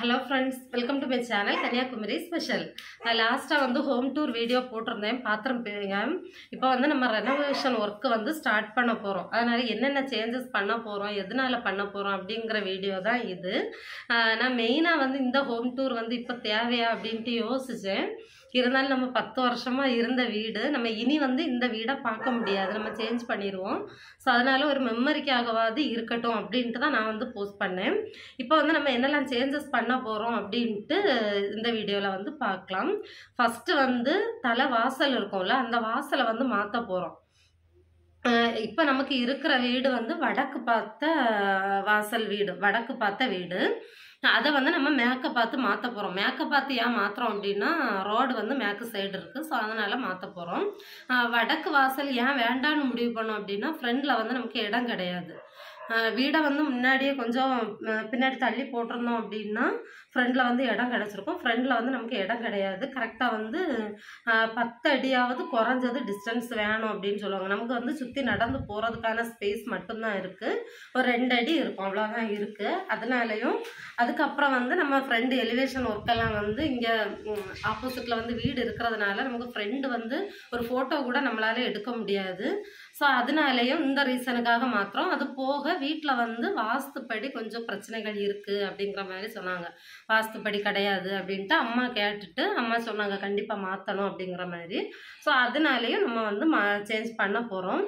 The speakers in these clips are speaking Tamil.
hello friends welcome to my channel Kanyakumari special நான் லாஸ்ட்டாக வந்து ஹோம் டூர் வீடியோ போட்டிருந்தேன் பார்த்துருப்பீங்க இப்போ வந்து நம்ம ரெனோவேஷன் ஒர்க்கு வந்து ஸ்டார்ட் பண்ண போகிறோம் அதனால் என்னென்ன சேஞ்சஸ் பண்ண போகிறோம் எதனால பண்ண போகிறோம் அப்படிங்கிற வீடியோ தான் இது ஆஹ் நான் மெயினாக வந்து இந்த ஹோம் டூர் வந்து இப்போ தேவையா அப்படின்ட்டு யோசித்தேன் இருந்தாலும் நம்ம பத்து வருஷமாக இருந்த வீடு நம்ம இனி வந்து இந்த வீடை பார்க்க முடியாது நம்ம சேஞ்ச் பண்ணிடுவோம் ஸோ அதனால ஒரு மெமரிக்காகவாது இருக்கட்டும் அப்படின்ட்டு தான் நான் வந்து போஸ்ட் பண்ணேன் இப்போ வந்து நம்ம என்னெல்லாம் சேஞ்சஸ் பண்ண போகிறோம் அப்படின்ட்டு இந்த வீடியோவில் வந்து பார்க்கலாம் ஃபஸ்ட்டு வந்து தலை வாசல் இருக்கும்ல அந்த வாசலை வந்து மாற்ற போகிறோம் இப்போ நமக்கு இருக்கிற வீடு வந்து வடக்கு பார்த்த வாசல் வீடு வடக்கு பார்த்த வீடு அதை வந்து நம்ம மேக்க பார்த்து மாற்ற போகிறோம் மேக்க பார்த்து ஏன் மாற்றுறோம் அப்படின்னா ரோடு வந்து மேற்கு சைடு இருக்குது ஸோ அதனால் மாற்ற போகிறோம் வடக்கு வாசல் ஏன் வேண்டான்னு முடிவு பண்ணோம் அப்படின்னா ஃப்ரண்டில் வந்து நமக்கு இடம் கிடையாது ஆஹ் வீடை வந்து முன்னாடியே கொஞ்சம் அஹ் பின்னாடி தள்ளி போட்டிருந்தோம் அப்படின்னா ஃப்ரண்டில் வந்து இடம் கிடச்சிருக்கும் ஃப்ரண்டில் வந்து நமக்கு இடம் கிடையாது கரெக்டாக வந்து ஆஹ் பத்து அடியாவது குறைஞ்சது டிஸ்டன்ஸ் வேணும் அப்படின்னு சொல்லுவாங்க நமக்கு வந்து சுற்றி நடந்து போகிறதுக்கான ஸ்பேஸ் மட்டும்தான் இருக்குது ஒரு ரெண்டு அடி இருக்கும் அவ்வளோதான் இருக்குது அதனாலையும் அதுக்கப்புறம் வந்து நம்ம ஃப்ரெண்டு எலிவேஷன் ஒர்க்கெல்லாம் வந்து இங்கே ஆப்போசிட்டில் வந்து வீடு இருக்கிறதுனால நமக்கு ஃப்ரெண்டு வந்து ஒரு ஃபோட்டோ கூட நம்மளால எடுக்க முடியாது ஸோ அதனாலேயும் இந்த ரீசனுக்காக மாத்திரம் அது போக வீட்டில் வந்து வாஸ்துப்படி கொஞ்சம் பிரச்சனைகள் இருக்குது அப்படிங்கிற மாதிரி சொன்னாங்க வாஸ்துப்படி கிடையாது அப்படின்ட்டு அம்மா கேட்டுட்டு அம்மா சொன்னாங்க கண்டிப்பாக மாற்றணும் அப்படிங்கிற மாதிரி ஸோ அதனாலேயும் நம்ம வந்து மா சேஞ்ச் பண்ண போகிறோம்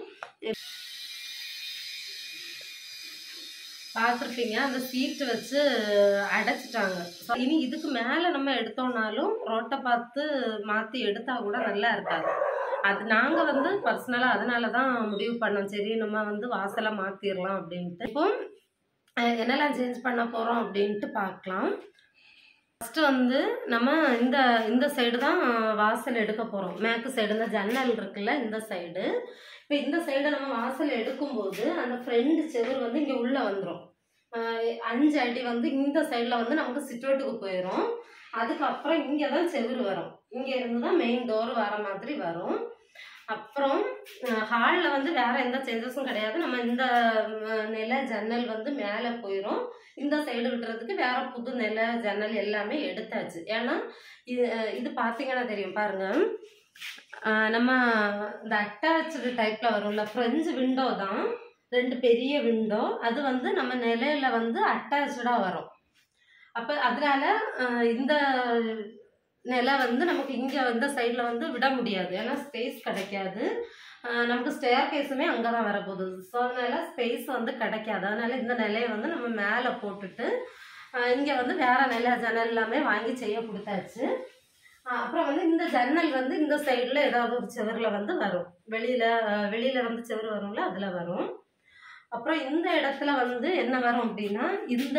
பார்த்துருப்பீங்க அந்த சீட்டு வச்சு அடைச்சிட்டாங்க ஸோ இனி இதுக்கு மேலே நம்ம எடுத்தோம்னாலும் ரோட்டை பார்த்து மாற்றி எடுத்தால் கூட நல்லா இருக்காது அது நாங்கள் வந்து பர்சனலாக அதனால தான் முடிவு பண்ணோம் சரி நம்ம வந்து வாசலை மாற்றிடலாம் அப்படின்ட்டு இப்போ அஹ், என்னெல்லாம் சேஞ்ச் பண்ண போகிறோம் அப்படின்ட்டு பார்க்கலாம் ஃபஸ்ட்டு வந்து நம்ம இந்த இந்த சைடு தான் வாசல் எடுக்க போகிறோம் மேற்கு சைடு இந்த ஜன்னல் இருக்குல்ல இந்த சைடு இப்போ இந்த சைடு நம்ம வாசல் எடுக்கும்போது அந்த ஃப்ரெண்டு செவுர் வந்து இங்கே உள்ளே வந்துடும் அஞ்சு அடி வந்து இந்த சைடில் வந்து நமக்கு சிட்அவுட்டுக்கு போயிடும் அதுக்கப்புறம் இங்கே தான் செவுரு வரும் இங்கே இருந்து தான் மெயின் டோர் வர மாதிரி வரும் அப்புறம் ஹாலில் வந்து வேற எந்த சேஞ்சஸும் கிடையாது நம்ம இந்த அஹ், நில ஜன்னல் வந்து மேலே போயிடும் இந்த சைடு விட்டுறதுக்கு வேற புது நில ஜன்னல் எல்லாமே எடுத்தாச்சு ஏன்னா இது அஹ், இது பார்த்தீங்கன்னா தெரியும் பாருங்க அஹ், நம்ம இந்த அட்டாச்சு டைப்ல வரும்ல ஃப்ரெஞ்சு விண்டோ தான் ரெண்டு பெரிய விண்டோ அது வந்து நம்ம நிலையில வந்து அட்டாச்சா வரும் அப்போ அதனால அஹ், இந்த நிலை வந்து நமக்கு இங்கே இந்த சைடில் வந்து விட முடியாது ஏன்னா ஸ்பேஸ் கிடைக்காது அஹ், நமக்கு ஸ்டேர் கேஸுமே அங்கே தான் வரப்போகுது ஸோ அதனால ஸ்பேஸ் வந்து கிடைக்காது அதனால இந்த நிலையை வந்து நம்ம மேலே போட்டுட்டு இங்கே வந்து வேற நிலை ஜன்னல் எல்லாமே வாங்கி செய்ய கொடுத்தாச்சு அஹ், அப்புறம் வந்து இந்த ஜன்னல் வந்து இந்த சைடில் ஏதாவது ஒரு செவரில் வந்து வரும் வெளியில் வெளியில் வந்து செவர் வரும்ல அதில் வரும் அப்புறம் இந்த இடத்துல வந்து என்ன வரும் அப்படின்னா இந்த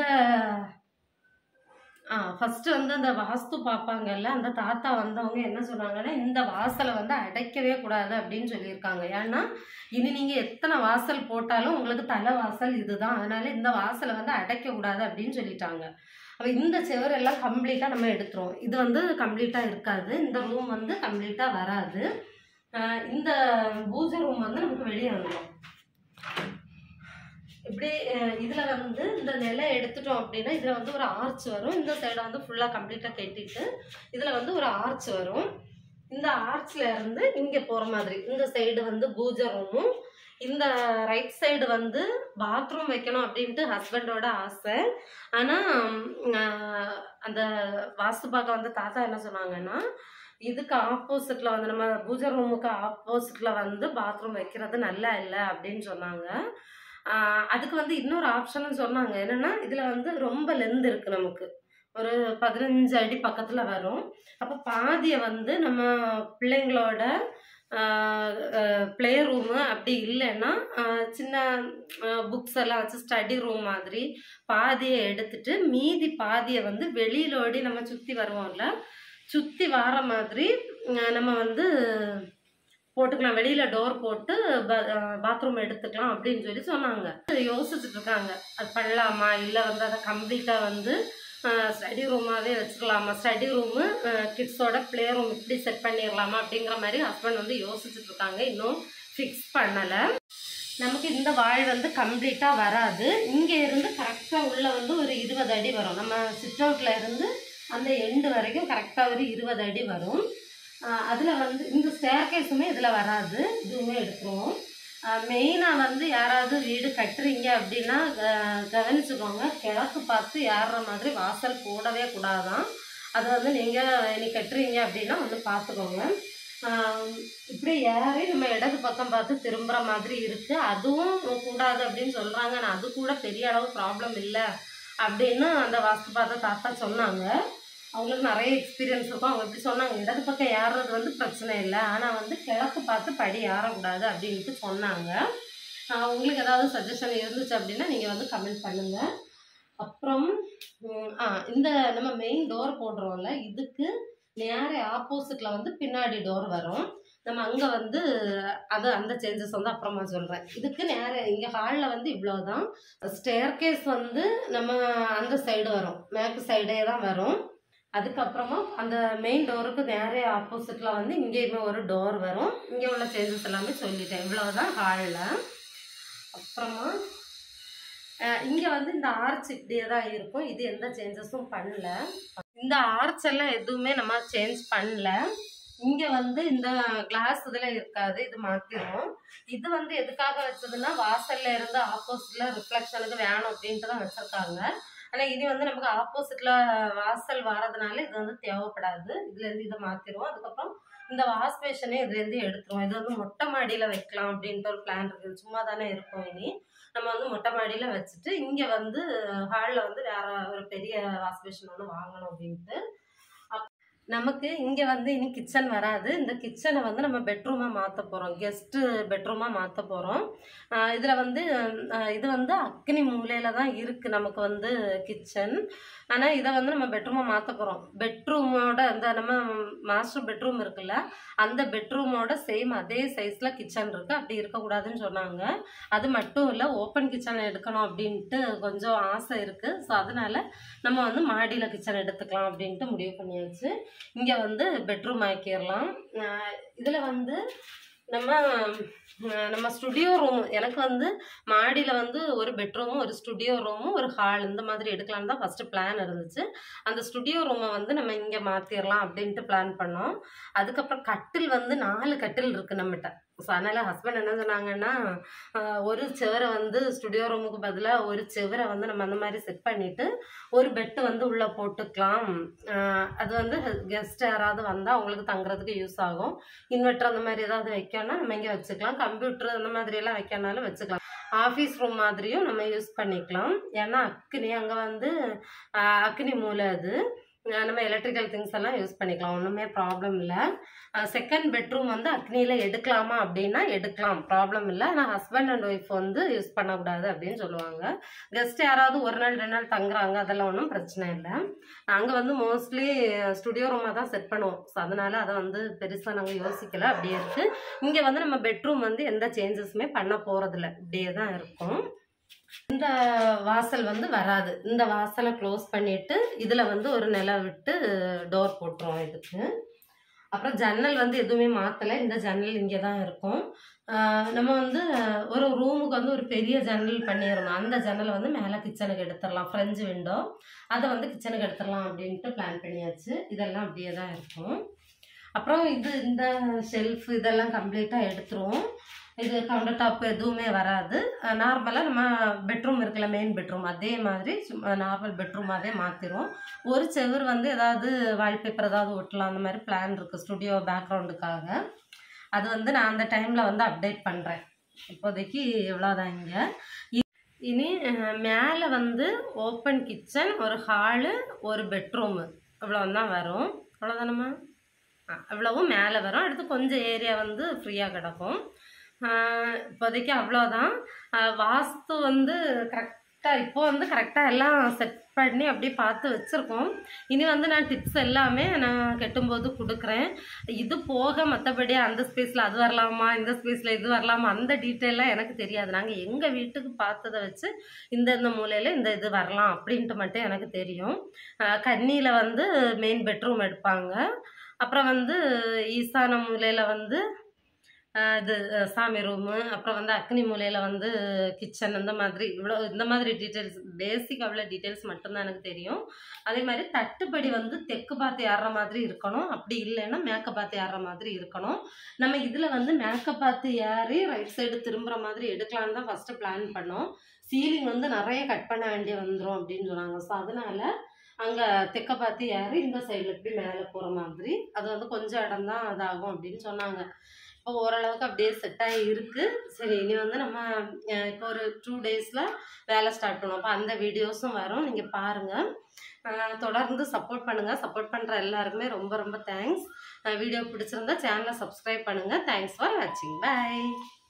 ஆ ஃபர்ஸ்ட் வந்து அந்த வாஸ்து பார்ப்பாங்கல்ல அந்த தாத்தா வந்தவங்க என்ன சொன்னாங்கன்னா இந்த வாசலை வந்து அடைக்கவே கூடாது அப்படின்னு சொல்லியிருக்காங்க ஏன்னா இனி நீங்கள் எத்தனை வாசல் போட்டாலும் உங்களுக்கு தலை வாசல் இதுதான் அதனால இந்த வாசலை வந்து அடைக்க கூடாது அப்படின்னு சொல்லிட்டாங்க அப்போ இந்த செவரெல்லாம் கம்ப்ளீட்டாக நம்ம எடுத்துருவோம் இது வந்து கம்ப்ளீட்டாக இருக்காது இந்த ரூம் வந்து கம்ப்ளீட்டாக வராது ஆஹ் இந்த பூஜை ரூம் வந்து நமக்கு வெளியே வந்துடும் இப்படி அஹ் இதுல வந்து இந்த நிலை எடுத்துட்டோம் அப்படின்னா இதுல வந்து ஒரு ஆர்ச் வரும் இந்த சைடை வந்து ஃபுல்லா கம்ப்ளீட்டா கட்டிட்டு இதுல வந்து ஒரு ஆர்ச் வரும் இந்த ஆர்ச்ல இருந்து இங்க போற மாதிரி இந்த சைடு வந்து பூஜை ரூமும் இந்த ரைட் சைடு வந்து பாத்ரூம் வைக்கணும் அப்படின்ட்டு ஹஸ்பண்டோட ஆசை ஆனா உம், ஆஹ், அந்த வாஸ்து பார்க்க வந்து தாத்தா என்ன சொன்னாங்கன்னா இதுக்கு ஆப்போசிட்ல வந்து நம்ம பூஜை ரூமுக்கு ஆப்போசிட்ல வந்து பாத்ரூம் வைக்கிறது நல்லா இல்லை அப்படின்னு சொன்னாங்க ஆஹ் அதுக்கு வந்து இன்னொரு ஆப்ஷனும் சொன்னாங்க என்னன்னா இதுல வந்து ரொம்ப லென்த் இருக்கு நமக்கு ஒரு பதினஞ்சு அடி பக்கத்துல வரும் அப்போ பாதியை வந்து நம்ம பிள்ளைங்களோட ப்ளே ரூமு அப்படி இல்லைன்னா ஆஹ் சின்ன புக்ஸ் எல்லாம் வச்சு ஸ்டடி ரூம் மாதிரி பாதியை எடுத்துட்டு மீதி பாதியை வந்து வெளியிலோடி நம்ம சுற்றி வருவோம்ல சுற்றி வர மாதிரி ஆஹ் நம்ம வந்து போட்டுக்கலாம் வெளியில டோர் போட்டு பாத்ரூம் எடுத்துக்கலாம் அப்படின்னு சொல்லி சொன்னாங்க யோசிச்சுட்டு இருக்காங்க அது பண்ணலாமா இல்லை வந்து அதை கம்ப்ளீட்டாக வந்து ஸ்டடி ரூமாகவே வச்சுக்கலாமா ஸ்டடி ரூமு கிட்ஸோட ப்ளே ரூம் இப்படி செட் பண்ணிடலாமா அப்படிங்கிற மாதிரி ஹஸ்பண்ட் வந்து யோசிச்சுட்டு இருக்காங்க இன்னும் ஃபிக்ஸ் பண்ணலை நமக்கு இந்த வாள் வந்து கம்ப்ளீட்டாக வராது இங்கே இருந்து கரெக்டாக உள்ள வந்து ஒரு இருபது அடி வரும் நம்ம சிட் அவுட்டில் இருந்து அந்த எண்டு வரைக்கும் கரெக்டாக ஒரு இருபது அடி வரும் அதில் வந்து இந்த ஸ்டேர் கேஸுமே இதில் வராது இதுவுமே எடுத்துருவோம் மெயினாக வந்து யாராவது வீடு கட்டுறீங்க அப்படின்னா க- கவனிச்சுக்கோங்க கிழக்கு பார்த்து ஏறுற மாதிரி வாசல் போடவே கூடாதான் அது வந்து நீங்கள் இனி கட்டுறீங்க அப்படின்னா வந்து பார்த்துக்கோங்க ஆஹ் இப்படி ஏறி நம்ம இடது பக்கம் பார்த்து திரும்புகிற மாதிரி இருக்குது அதுவும் கூடாது அப்படின்னு சொல்கிறாங்க ஆனால் அது கூட பெரிய அளவு ப்ராப்ளம் இல்லை அப்படின்னு அந்த வாஸ்து பார்த்த தாத்தா சொன்னாங்க அவங்களுக்கு நிறைய எக்ஸ்பீரியன்ஸ் இருக்கும் அவங்க எப்படி சொன்னாங்க இடது பக்கம் ஏறுறது வந்து பிரச்சனை இல்லை ஆனால் வந்து கிழக்கு பார்த்து படி ஏறக்கூடாது அப்படின்ட்டு சொன்னாங்க ஆஹ் உங்களுக்கு ஏதாவது சஜஷன் இருந்துச்சு அப்படின்னா நீங்கள் வந்து கமெண்ட் பண்ணுங்கள் அப்புறம் உம், ஆ இந்த நம்ம மெயின் டோர் போடுறோம்ல இதுக்கு நேரே ஆப்போசிட்டில் வந்து பின்னாடி டோர் வரும் நம்ம அங்கே வந்து அது அந்த சேஞ்சஸ் வந்து அப்புறமா சொல்கிறேன் இதுக்கு நேரே இங்கே ஹாலில் வந்து இவ்வளோ தான் ஸ்டேர் கேஸ் வந்து நம்ம அந்த சைடு வரும் மேற்கு சைடே தான் வரும் அதுக்கப்புறமா அந்த மெயின் டோருக்கு நேரே ஆப்போசிட்டில் வந்து இங்கேயுமே ஒரு டோர் வரும் இங்கே உள்ள சேஞ்சஸ் எல்லாமே சொல்லிட்டேன் இவ்வளவுதான் ஹாலில் அப்புறமா இங்கே வந்து இந்த ஆர்ச் இப்படியே தான் இருக்கும் இது எந்த சேஞ்சஸும் பண்ணல இந்த ஆர்ச் எல்லாம் எதுவுமே நம்ம சேஞ்ச் பண்ணல இங்கே வந்து இந்த கிளாஸ் இதில் இருக்காது இது மாற்றிடும் இது வந்து எதுக்காக வச்சதுன்னா வாசல்ல இருந்து ஆப்போசிட்ல ரிஃப்ளெக்ஷனுக்கு வேணும் அப்படின்ட்டு தான் வச்சிருக்காங்க ஆனால் இனி வந்து நமக்கு ஆப்போசிட்ல வாசல் வரதுனால இது வந்து தேவைப்படாது இதுலேருந்து இதை மாற்றிடுவோம் அதுக்கப்புறம் இந்த வாஷ் பேஷனே இதுலேருந்து எடுத்துருவோம் இது வந்து மொட்டை மாடியில் வைக்கலாம் அப்படின்ட்டு ஒரு பிளான் இருக்குது சும்மா தானே இருக்கும் இனி நம்ம வந்து மொட்டை மாடியில் வச்சுட்டு இங்கே வந்து ஹாலில் வந்து வேற ஒரு பெரிய வாஷ் பேஷன் ஒன்று வாங்கணும் அப்படின்ட்டு அப்- நமக்கு இங்கே வந்து இனி கிச்சன் வராது இந்த கிச்சனை வந்து நம்ம பெட்ரூமாக மாற்ற போகிறோம் கெஸ்ட்டு பெட்ரூமாக மாற்ற போகிறோம் இதில் வந்து அஹ், இது வந்து அக்னி மூலையில் தான் இருக்குது நமக்கு வந்து கிச்சன் ஆனால் இதை வந்து நம்ம பெட்ரூமாக மாற்ற போகிறோம் பெட்ரூமோட அந்த நம்ம மாஸ்டர் பெட்ரூம் இருக்குல்ல அந்த பெட்ரூமோட சேம் அதே சைஸில் கிச்சன் இருக்குது அப்படி இருக்கக்கூடாதுன்னு சொன்னாங்க அது மட்டும் இல்லை ஓப்பன் கிச்சன் எடுக்கணும் அப்படின்ட்டு கொஞ்சம் ஆசை இருக்குது ஸோ அதனால நம்ம வந்து மாடியில் கிச்சன் எடுத்துக்கலாம் அப்படின்ட்டு முடிவு பண்ணியாச்சு இங்கே வந்து பெட்ரூம் ஆக்கிடலாம் இதில் வந்து நம்ம அஹ், நம்ம ஸ்டுடியோ ரூம் எனக்கு வந்து மாடியில் வந்து ஒரு பெட்ரூமும் ஒரு ஸ்டுடியோ ரூமும் ஒரு ஹால் இந்த மாதிரி எடுக்கலான்னு தான் ஃபஸ்ட்டு பிளான் இருந்துச்சு அந்த ஸ்டுடியோ ரூமை வந்து நம்ம இங்கே மாற்றிடலாம் அப்படின்ட்டு பிளான் பண்ணோம் அதுக்கப்புறம் கட்டில் வந்து நாலு கட்டில் இருக்குது நம்மகிட்ட ஸோ அதனால் ஹஸ்பண்ட் என்ன சொன்னாங்கன்னா ஆஹ், ஒரு செவரை வந்து ஸ்டுடியோ ரூமுக்கு பதிலாக ஒரு செவரை வந்து நம்ம அந்த மாதிரி செட் பண்ணிவிட்டு ஒரு பெட்டு வந்து உள்ளே போட்டுக்கலாம் ஆஹ், அது வந்து கெஸ்ட் யாராவது வந்தால் அவங்களுக்கு தங்குறதுக்கு யூஸ் ஆகும் இன்வெர்டர் அந்த மாதிரி ஏதாவது வைக்கணும்னா நம்ம இங்கே வச்சுக்கலாம் கம்ப்யூட்டர் அந்த மாதிரி எல்லாம் வைக்கனாலும் வச்சுக்கலாம் ஆஃபீஸ் ரூம் மாதிரியும் நம்ம யூஸ் பண்ணிக்கலாம் ஏன்னா அக்னி அங்கே வந்து ஆஹ், அக்னி மூலை அது ஆஹ், நம்ம எலக்ட்ரிக்கல் திங்ஸ் எல்லாம் யூஸ் பண்ணிக்கலாம் ஒன்றுமே ப்ராப்ளம் இல்லை செகண்ட் பெட்ரூம் வந்து அக்னியில் எடுக்கலாமா அப்படின்னா எடுக்கலாம் ப்ராப்ளம் இல்லை ஆனால் ஹஸ்பண்ட் அண்ட் ஒய்ஃப் வந்து யூஸ் பண்ணக்கூடாது அப்படின்னு சொல்லுவாங்க கெஸ்ட் யாராவது ஒரு நாள் ரெண்டு நாள் தங்குறாங்க அதெல்லாம் ஒன்றும் பிரச்சனை இல்லை நாங்கள் வந்து மோஸ்ட்லி ஸ்டுடியோ ரூமாக தான் செட் பண்ணுவோம் ஸோ அதனால அதை வந்து பெருசாக நாங்கள் யோசிக்கல அப்படியே இருக்குது இங்கே வந்து நம்ம பெட்ரூம் வந்து எந்த சேஞ்சஸுமே பண்ண போகிறதில்ல இப்படியே தான் இருக்கும் இந்த வாசல் வந்து வராது இந்த வாசலை க்ளோஸ் பண்ணிட்டு இதில் வந்து ஒரு நிலை விட்டு டோர் போட்டுருவோம் இதுக்கு அப்புறம் ஜன்னல் வந்து எதுவுமே மாற்றலை இந்த ஜன்னல் இங்கே தான் இருக்கும் ஆஹ் நம்ம வந்து ஒரு ரூமுக்கு வந்து ஒரு பெரிய ஜன்னல் பண்ணிடணும் அந்த ஜன்னலை வந்து மேலே கிச்சனுக்கு எடுத்துடலாம் ஃப்ரெஞ்சு விண்டோ அதை வந்து கிச்சனுக்கு எடுத்துடலாம் அப்படின்ட்டு பிளான் பண்ணியாச்சு இதெல்லாம் அப்படியே தான் இருக்கும் அப்புறம் இது இந்த ஷெல்ஃப் இதெல்லாம் கம்ப்ளீட்டாக எடுத்துருவோம் இது கவுண்டர் டாப் எதுவுமே வராது நார்மலாக நம்ம பெட்ரூம் இருக்குல்ல மெயின் பெட்ரூம் அதே மாதிரி நார்மல் பெட்ரூமாகவே மாற்றிடுவோம் ஒரு செவுர் வந்து ஏதாவது வால்பேப்பர் ஏதாவது ஒட்டலாம் அந்த மாதிரி பிளான் இருக்குது ஸ்டுடியோ பேக்ரவுண்டுக்காக அது வந்து நான் அந்த டைமில் வந்து அப்டேட் பண்ணுறேன் இப்போதைக்கு இவ்வளோதான் இங்கே இனி மேலே வந்து ஓப்பன் கிச்சன் ஒரு ஹாலு ஒரு பெட்ரூமு இவ்வளோ தான் வரும் அவ்வளோதானம்மா ஆ இவ்வளவும் மேலே வரும் அடுத்து கொஞ்சம் ஏரியா வந்து ஃப்ரீயாக கிடக்கும் ஆஹ் இப்போதைக்கு அவ்வளோதான் ஆஹ் வாஸ்து வந்து கரெக்டாக இப்போ வந்து கரெக்டாக எல்லாம் செட் பண்ணி அப்படியே பார்த்து வச்சுருக்கோம் இனி வந்து நான் டிப்ஸ் எல்லாமே நான் கெட்டும்போது கொடுக்குறேன் இது போக மற்றபடி அந்த ஸ்பேஸில் அது வரலாமா இந்த ஸ்பேஸில் இது வரலாமா அந்த டீட்டெயிலாம் எனக்கு தெரியாது நாங்கள் எங்கள் வீட்டுக்கு பார்த்ததை வச்சு இந்த இந்த மூலையில் இந்த இது வரலாம் அப்படின்ட்டு மட்டும் எனக்கு தெரியும் கன்னியில் வந்து மெயின் பெட்ரூம் எடுப்பாங்க அப்புறம் வந்து ஈசான மூலையில் வந்து ஆஹ் இது அஹ் சாமி ரூமு அப்புறம் வந்து அக்னி மூலையில் வந்து கிச்சன் இந்த மாதிரி இவ்வளோ இந்த மாதிரி டீட்டெயில்ஸ் பேசிக் அவ்வளோ டீட்டெயில்ஸ் மட்டும்தான் எனக்கு தெரியும் அதே மாதிரி தட்டுப்படி வந்து தெற்கு பார்த்து ஏறுற மாதிரி இருக்கணும் அப்படி இல்லைன்னா மேற்க பார்த்து ஏறுற மாதிரி இருக்கணும் நம்ம இதில் வந்து மேற்க பார்த்து ஏறி ரைட் சைடு திரும்புகிற மாதிரி எடுக்கலான்னு தான் ஃபஸ்ட்டு பிளான் பண்ணோம் சீலிங் வந்து நிறைய கட் பண்ண வேண்டிய வந்துடும் அப்படின்னு சொன்னாங்க ஸோ அதனால அங்கே தெற்க பார்த்து ஏறி இந்த சைடில் இப்படி மேலே போகிற மாதிரி அது வந்து கொஞ்சம் இடம் தான் அதாகும் அப்படின்னு சொன்னாங்க இப்போ ஓரளவுக்கு அப்படியே செட் ஆகி இருக்குது சரி இனி வந்து நம்ம அஹ், இப்போ ஒரு டூ டேஸில் வேலை ஸ்டார்ட் பண்ணுவோம் அப்போ அந்த வீடியோஸும் வரும் நீங்கள் பாருங்கள் தொடர்ந்து சப்போர்ட் பண்ணுங்கள் சப்போர்ட் பண்ணுற எல்லாருக்குமே ரொம்ப ரொம்ப தேங்க்ஸ் வீடியோ பிடிச்சிருந்தா சேனலை சப்ஸ்கிரைப் பண்ணுங்கள் தேங்க்ஸ் ஃபார் வாட்சிங் பை